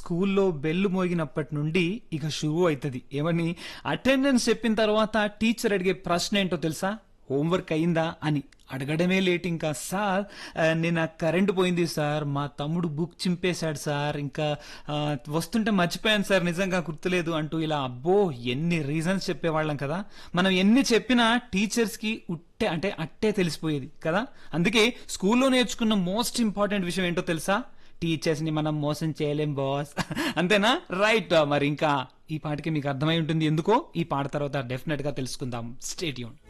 స్కూల్లో బెల్ మోగినప్పటి నుండి ఇక షురు అవుతుంది ఏమని అటెండెన్స్ చెప్పిన తర్వాత టీచర్ అడిగే ప్రశ్న ఏంటో తెలుసా హోంవర్క్ అయిందా అని అడగడమే లేట్ ఇంకా సార్ ఆ, నిన్న కరెంట్ పోయింది సార్ మా తమ్ముడు బుక్ చింపేశాడు సార్ ఇంకా ఆ, వస్తుంటే మర్చిపోయాను సార్ నిజంగా గుర్తులేదు అంటూ ఇలా అబ్బో ఎన్ని రీజన్స్ చెప్పేవాళ్ళం కదా మనం ఎన్ని చెప్పినా టీచర్స్ కి ఉట్టే అంటే అట్టే తెలిసిపోయేది కదా అందుకే స్కూల్లో నేర్చుకున్న మోస్ట్ ఇంపార్టెంట్ విషయం ఏంటో తెలుసా టీచర్స్ ని మనం మోసం చేయలేం బాస్ అంతేనా రైట్ మరి ఇంకా ఈ పాటకి మీకు అర్థమై ఉంటుంది ఎందుకో ఈ పాట తర్వాత డెఫినెట్ గా తెలుసుకుందాం స్టేట్యూన్